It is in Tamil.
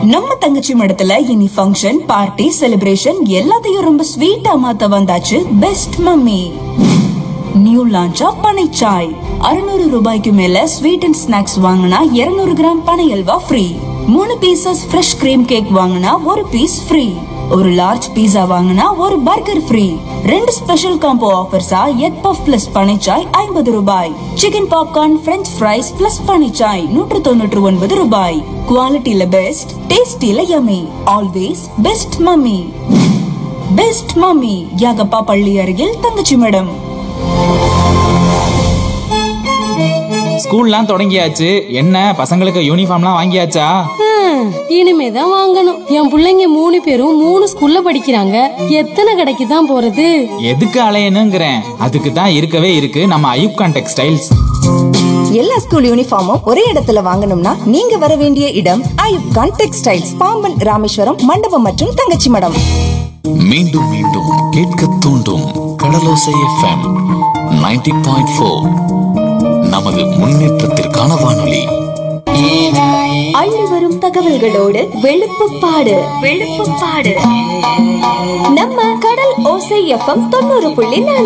நம்ம தங்கச்சி மடத்துல இனி ஃபங்க்ஷன் பார்ட்டி செலிப்ரேஷன் எல்லாத்தையும் ரொம்ப ஸ்வீட்டா மாத்த வந்தாச்சு பெஸ்ட் மம்மி நியூ லான்ச்சா பனைச்சாய் அறுநூறு ரூபாய்க்கு மேல ஸ்வீட் அண்ட் ஸ்நாக்ஸ் வாங்கினா 200 கிராம் பனை அல்வா ஃப்ரீ மூணு பீசஸ் ஃப்ரெஷ் கிரீம் கேக் வாங்கினா ஒரு பீஸ் ஃப்ரீ ஒரு லார்ஜ் பீஸா வாங்கினா ஒரு பர்கர் ஃப்ரீ ரெண்டு ஸ்பெஷல் காம்போ ஆஃபர்ஸா எக் பஃப் பிளஸ் பனைச்சாய் ஐம்பது ரூபாய் chicken popcorn French fries plus பனைச்சாய் நூற்று தொண்ணூற்று ஒன்பது ரூபாய் குவாலிட்டியில பெஸ்ட் டேஸ்டில yummy always best mummy best mummy Yagappa பள்ளி அருகில் தங்கச்சி மேடம் ஸ்கூல்லாம் தொடங்கியாச்சு என்ன பசங்களுக்கு யூனிஃபார்ம்லாம் வாங்கியாச்சா ஹம், இனிமேதான் வாங்கணும் என் புள்ளைங்க மூணு பேரும் மூணு ஸ்கூல்ல படிக்கிறாங்க எத்தனை கடைக்கு தான் போறது எதுக்கு அலையணுங்கிறேன் அதுக்கு தான் இருக்கவே இருக்கு நம்ம ஐயூப்கான் டெக்ஸ்டைல்ஸ் எல்லா ஸ்கூல் யூனிஃபார்மும் ஒரே இடத்துல வாங்கணும்னா நீங்க வர வேண்டிய இடம் ஐயூப் கான் டெக்ஸ்டைல்ஸ் பாம்பன் ராமேஸ்வரம் மண்டபம் மற்றும் தங்கச்சி மடம் மீண்டும் மீண்டும் கேட்க தூண்டும் கடலோசை எஃப்எம் 90.4 பாயிண்ட் ஃபோர் நமது முன்னேற்றத்திற்கான வானொலி அள்ளி வரும் தகவல்களோடு வெளுப்புப்பாடு வெளுப்புப்பாடு நம்ம கடல் ஓசை எஃப்எம் தொண்ணூறு புள்ளி நான்கு